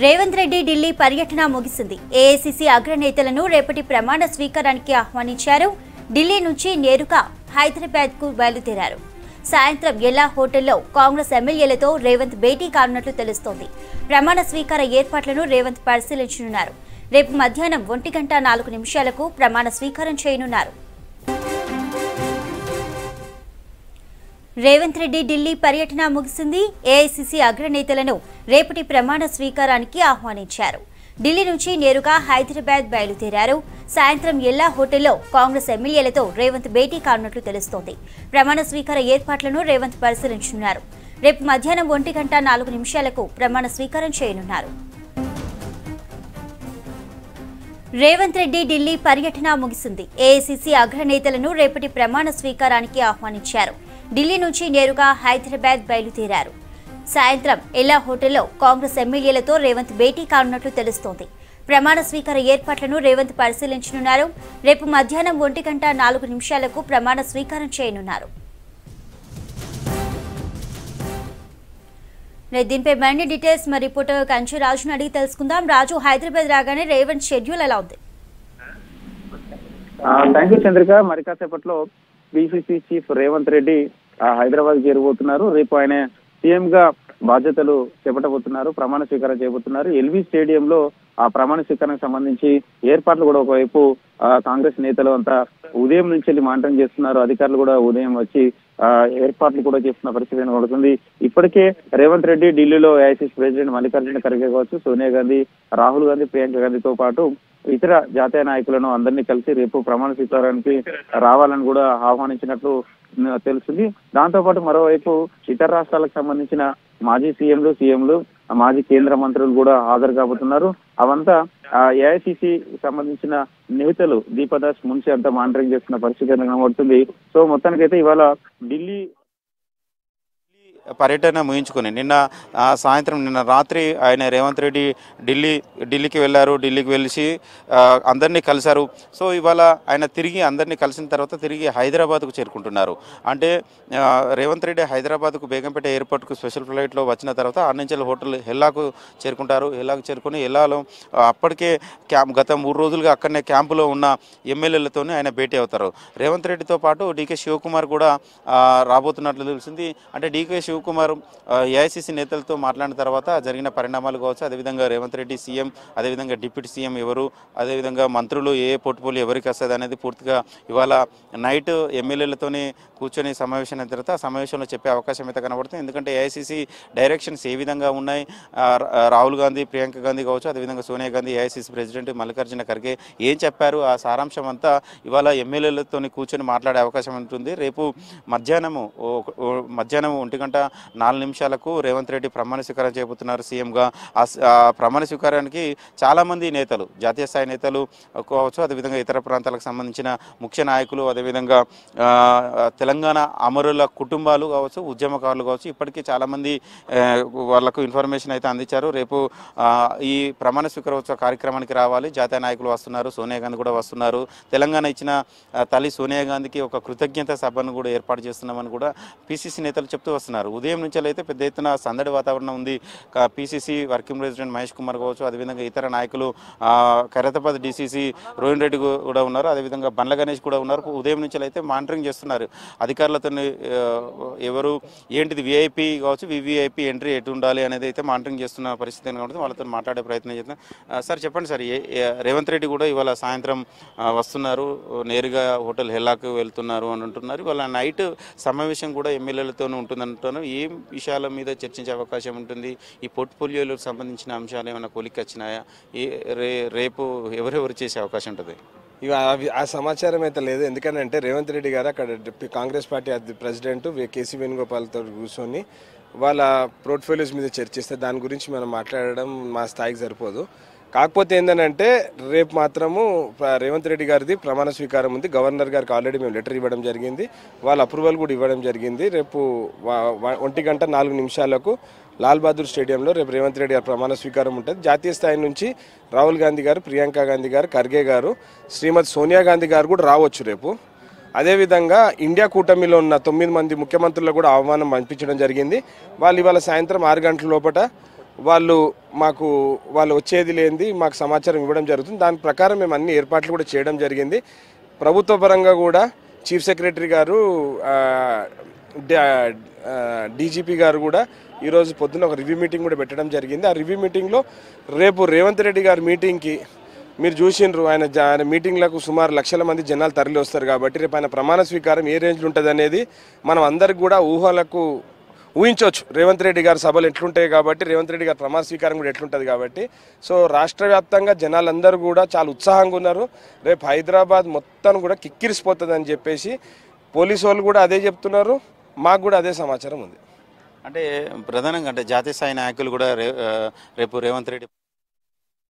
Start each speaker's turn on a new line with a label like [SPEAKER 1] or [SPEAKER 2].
[SPEAKER 1] రేవంత్ రెడ్డి ఢిల్లీ పర్యటన ముగిసింది ఏఐసిసి అగ్రనేతలను రేపటి ప్రమాణ స్వీకారానికి ఆహ్వానించారు ఢిల్లీ నుంచి నేరుగా హైదరాబాద్ కు బయలుదేరారు సాయంత్రం ఎల్లా హోటల్లో కాంగ్రెస్ ఎమ్మెల్యేలతో రేవంత్ భేటీ కానున్నట్లు తెలుస్తోంది ప్రమాణ స్వీకార ఏర్పాట్లను రేవంత్ పరిశీలించనున్నారు రేపు మధ్యాహ్నం ఒంటి గంట నాలుగు నిమిషాలకు ప్రమాణ స్వీకారం చేయనున్నారు రేవంత్ రెడ్డి ఢిల్లీ పర్యటన ముగిసింది ఏఐసిసి అగ్రనేతలను రేపటి ప్రమాణ స్వీకారానికి ఆహ్వానించారు ఢిల్లీ నుంచి నేరుగా హైదరాబాద్ బయలుదేరారు సాయంత్రం ఎల్లా హోటల్లో కాంగ్రెస్ ఎమ్మెల్యేలతో రేవంత్ భేటీ కానున్నట్లు తెలుస్తోంది ప్రమాణ స్వీకార ఏర్పాట్లను రేవంత్ పరిశీలించనున్నారు రేపు మధ్యాహ్నం ఒంటి గంట నాలుగు నిమిషాలకు ప్రమాణ స్వీకారం చేయనున్నారు రేవంత్ రెడ్డి ఢిల్లీ పర్యటన ముగిసింది ఏఐసిసి అగ్రనేతలను రేపటి ప్రమాణ స్వీకారానికి ఆహ్వానించారు ఢిల్లీ నుంచి నేరుగా హైదరాబాద్ బయలుదేరారు సాయంత్రం ఎల్లా హోటల్లో కాంగ్రెస్ ఎమ్మెల్యేలతో రేవంత్ భేటీ కానున్నట్లు తెలుస్తోంది ప్రమాణ స్వీకార ఏర్పాట్లను రేవంత్ పరిశీలించనున్నారు రేపు మధ్యాహ్నం ఒంటి గంట నాలుగు నిమిషాలకు ప్రమాణ స్వీకారం చేయనున్నారు రైట్, దీనిపై మరిన్ని డీటెయిల్స్ మా రిపోర్టర్ కంచు రాజును అడిగి తెలుసుకుందాం రాజు హైదరాబాద్ రాగానే రేవంత్ షెడ్యూల్ ఎలా ఉంది
[SPEAKER 2] థ్యాంక్ యూ చంద్రిక మరి కాసేపట్లో బీసీసీ చీఫ్ రేవంత్ రెడ్డి ఆ, హైదరాబాద్ చేరబోతున్నారు రేపు ఆయన సీఎం గా బాధ్యతలు చేపట్టబోతున్నారు ప్రమాణ స్వీకారం చేయబోతున్నారు ఎల్వి స్టేడియంలో ఆ ప్రమాణ స్వీకారానికి సంబంధించి ఏర్పాట్లు కూడా ఒకవైపు ఆ, కాంగ్రెస్ నేతలు అంతా ఉదయం నుంచి వెళ్ళి మానిటరింగ్ చేస్తున్నారు అధికారులు కూడా ఉదయం వచ్చి ఆ, ఏర్పాట్లు కూడా చేస్తున్న పరిస్థితి కనబడుతుంది ఇప్పటికే రేవంత్ రెడ్డి ఢిల్లీలో ఏఐసిసి ప్రెసిడెంట్ మల్లికార్జున ఖర్గే కావచ్చు సోనియా గాంధీ రాహుల్ గాంధీ ప్రియాంక గాంధీతో పాటు ఇతర జాతీయ నాయకులను అందరినీ కలిసి రేపు ప్రమాణ స్వీకారానికి రావాలని కూడా ఆహ్వానించినట్లు న- తెలుస్తుంది దాంతో పాటు మరోవైపు ఇతర రాష్ట్రాలకు సంబంధించిన మాజీ సీఎంలు సీఎంలు మాజీ కేంద్ర మంత్రులు కూడా హాజరు కాబోతున్నారు అవంతా ఏఐసిసి సంబంధించిన నేతలు దీపదాస్ మున్సి అంతా మానిటరింగ్ చేస్తున్న పరిస్థితి కనబడుతుంది సో మొత్తానికైతే ఇవాళ ఢిల్లీ
[SPEAKER 3] పర్యటన ముగించుకుని నిన్న ఆ, సాయంత్రం నిన్న రాత్రి ఆయన రేవంత్ రెడ్డి ఢిల్లీ ఢిల్లీకి వెళ్ళారు ఢిల్లీకి వెళ్ళి ఆ, అందరినీ కలిశారు సో ఇవాళ ఆయన తిరిగి అందరినీ కలిసిన తర్వాత తిరిగి హైదరాబాద్కు చేరుకుంటున్నారు అంటే ఆ, రేవంత్ రెడ్డి హైదరాబాద్కు బేగంపేట ఎయిర్పోర్ట్కు స్పెషల్ ఫ్లైట్లో వచ్చిన తర్వాత ఆర్నించల్ హోటల్ హెల్లాకు చేరుకుంటారు హెల్లాకు చేరుకుని హెల్లాలో ఆ, అప్పటికే క్యాంప్ గత మూడు రోజులుగా అక్కడనే క్యాంపులో ఉన్న ఎమ్మెల్యేలతోనే ఆయన భేటీ అవుతారు రేవంత్ రెడ్డితో పాటు డీకే శివకుమార్ కూడా ఆ, రాబోతున్నట్లు తెలిసింది అంటే డీకే శివకుమార్ ఏఐసిసి నేతలతో మాట్లాడిన తర్వాత జరిగిన పరిణామాలు కావచ్చు అదేవిధంగా రేవంత్ రెడ్డి సీఎం అదేవిధంగా డిప్యూటీ సీఎం ఎవరు అదేవిధంగా మంత్రులు ఏ పోర్ట్ఫోలియో ఎవరికి వస్తుంది అనేది పూర్తిగా ఇవాళ నైట్ ఎమ్మెల్యేలతోనే కూర్చొని సమావేశం అయిన తర్వాత ఆ సమావేశంలో చెప్పే అవకాశం అయితే కనబడుతుంది ఎందుకంటే ఏఐసిసి డైరెక్షన్స్ ఏ విధంగా ఉన్నాయి ఆ, రా- రాహుల్ గాంధీ ప్రియాంక గాంధీ కావచ్చు అదేవిధంగా సోనియా గాంధీ ఏఐసిసి ప్రెసిడెంట్ మల్లికార్జున ఖర్గే ఏం చెప్పారు ఆ సారాంశం అంతా ఇవాళ ఎమ్మెల్యేలతో కూర్చొని మాట్లాడే అవకాశం ఉంటుంది రేపు మధ్యాహ్నము ఓ- ఓ- మధ్యాహ్నం ఒంటి గంట నాలుగు నిమిషాలకు రేవంత్ రెడ్డి ప్రమాణ స్వీకారం చేయబోతున్నారు సీఎంగా ఆ స- ఆ ప్రమాణ స్వీకారానికి చాలామంది నేతలు జాతీయ స్థాయి నేతలు కావచ్చు అదేవిధంగా ఇతర ప్రాంతాలకు సంబంధించిన ముఖ్య నాయకులు అదేవిధంగా ఆ, తెలంగాణ అమరుల కుటుంబాలు కావచ్చు ఉద్యమకారులు కావచ్చు ఇప్పటికీ చాలామంది ఆ, వాళ్ళకు ఇన్ఫర్మేషన్ అయితే అందించారు రేపు ఆ, ఈ ప్రమాణ స్వీకారోత్సవ కార్యక్రమానికి రావాలి జాతీయ నాయకులు వస్తున్నారు సోనియా గాంధీ కూడా వస్తున్నారు తెలంగాణ ఇచ్చిన ఆ, తల్లి సోనియా గాంధీకి ఒక కృతజ్ఞత సభను కూడా ఏర్పాటు చేస్తున్నామని కూడా పిసిసి నేతలు చెప్తూ వస్తున్నారు ఉదయం నుంచి అయితే పెద్ద ఎత్తున సందడి వాతావరణం ఉంది PCC working president Mahesh Kumar కావచ్చు అదేవిధంగా ఇతర నాయకులు ఆ, ఖైరతాబాద్ డిసిసి రోహిన్ రెడ్డి గు- కూడా ఉన్నారు అదేవిధంగా బండ్ల గణేష్ కూడా ఉన్నారు ఉదయం నుంచి అయితే మానిటరింగ్ చేస్తున్నారు అధికారులతో ఎవరు ఏంటిది విఐపి కావచ్చు వివిఐపి ఎంట్రీ ఎటు ఉండాలి అనేది అయితే మానిటరింగ్ చేస్తున్న పరిస్థితి కాబట్టి వాళ్ళతో మాట్లాడే ప్రయత్నం చేద్దాం ఆ, సార్ చెప్పండి సార్ ఏ- ఏ- రేవంత్ రెడ్డి కూడా ఇవాళ సాయంత్రం ఆ, వస్తున్నారు నేరుగా హోటల్ హెల్లాకు వెళ్తున్నారు అని అంటున్నారు ఇవాళ నైట్ సమావేశం కూడా ఎమ్మెల్యేలతో ఉంటుందంటున్నారు ఏం విషయాల మీద చర్చించే అవకాశం ఉంటుంది ఈ పోర్ట్ఫోలియోలకు సంబంధించిన అంశాలు ఏమైనా కొలిక్కి వచ్చినాయా ఏ రే రేపు ఎవరెవరు చేసే అవకాశం ఉంటుంది
[SPEAKER 4] ఇవి అవి- ఆ సమాచారం అయితే లేదు ఎందుకంటే రేవంత్ రెడ్డి గారు అక్కడ డి- కాంగ్రెస్ పార్టీ అధ్య- ప్రెసిడెంట్ వి- కేసీ వేణుగోపాల్తో కూర్చొని వాళ్ళ పోర్ట్ఫోలియోస్ మీద చర్చిస్తే దాని గురించి మనం మాట్లాడడం మా స్థాయికి సరిపోదు కాకపోతే ఏంటంటే రేపు మాత్రము ప్ర- రేవంత్ రెడ్డి గారిది ప్రమాణ స్వీకారం ఉంది గవర్నర్ గారికి ఆల్రెడీ మేము లెటర్ ఇవ్వడం జరిగింది వాళ్ళ అప్రూవల్ కూడా ఇవ్వడం జరిగింది రేపు వ- వ- ఒంటి గంట నాలుగు నిమిషాలకు లాల్ బహదూర్ స్టేడియంలో రేపు రేవంత్ రెడ్డి గారి ప్రమాణ స్వీకారం ఉంటుంది జాతీయ స్థాయి నుంచి రాహుల్ గాంధీ గారు ప్రియాంక గాంధీ గారు ఖర్గే గారు శ్రీమతి సోనియా గాంధీ గారు కూడా రావచ్చు రేపు అదేవిధంగా ఇండియా కూటమిలో ఉన్న తొమ్మిది మంది ముఖ్యమంత్రులకు కూడా ఆహ్వానం పంపించడం జరిగింది వాళ్ళు ఇవాళ సాయంత్రం ఆరు గంటల లోపల వాళ్ళు మాకు వాళ్ళు వచ్చేది లేనిది మాకు సమాచారం ఇవ్వడం జరుగుతుంది దాని ప్రకారం మేము అన్ని ఏర్పాట్లు కూడా చేయడం జరిగింది ప్రభుత్వ పరంగా కూడా చీఫ్ సెక్రటరీ గారు ఆ, డా- ఆ, డీజీపీ గారు కూడా ఈరోజు పొద్దున్న ఒక రివ్యూ మీటింగ్ కూడా పెట్టడం జరిగింది ఆ రివ్యూ మీటింగ్లో రేపు రేవంత్ రెడ్డి గారి మీటింగ్కి మీరు చూసిండ్రు ఆయన జ- ఆయన మీటింగ్లకు సుమారు లక్షల మంది జనాలు తరలి వస్తారు కాబట్టి రేపు ఆయన ప్రమాణ స్వీకారం ఏ రేంజ్లో ఉంటుంది అనేది మనం అందరికి కూడా ఊహలకు ఊహించవచ్చు రేవంత్ రెడ్డి గారి సభలు ఎట్లుంటాయి కాబట్టి రేవంత్ రెడ్డి గారి ప్రమాణ స్వీకారం కూడా ఎట్లుంటుంది కాబట్టి సో రాష్ట్ర వ్యాప్తంగా జనాలందరూ కూడా చాలా ఉత్సాహంగా ఉన్నారు రేపు హైదరాబాద్ మొత్తం కూడా కిక్కిరిసిపోతుంది అని చెప్పేసి పోలీసు వాళ్ళు కూడా అదే చెప్తున్నారు మాకు కూడా అదే సమాచారం ఉంది
[SPEAKER 3] అంటే ప్రధానంగా అంటే జాతీయ స్థాయి నాయకులు కూడా రే ఆ, రేపు రేవంత్ రెడ్డి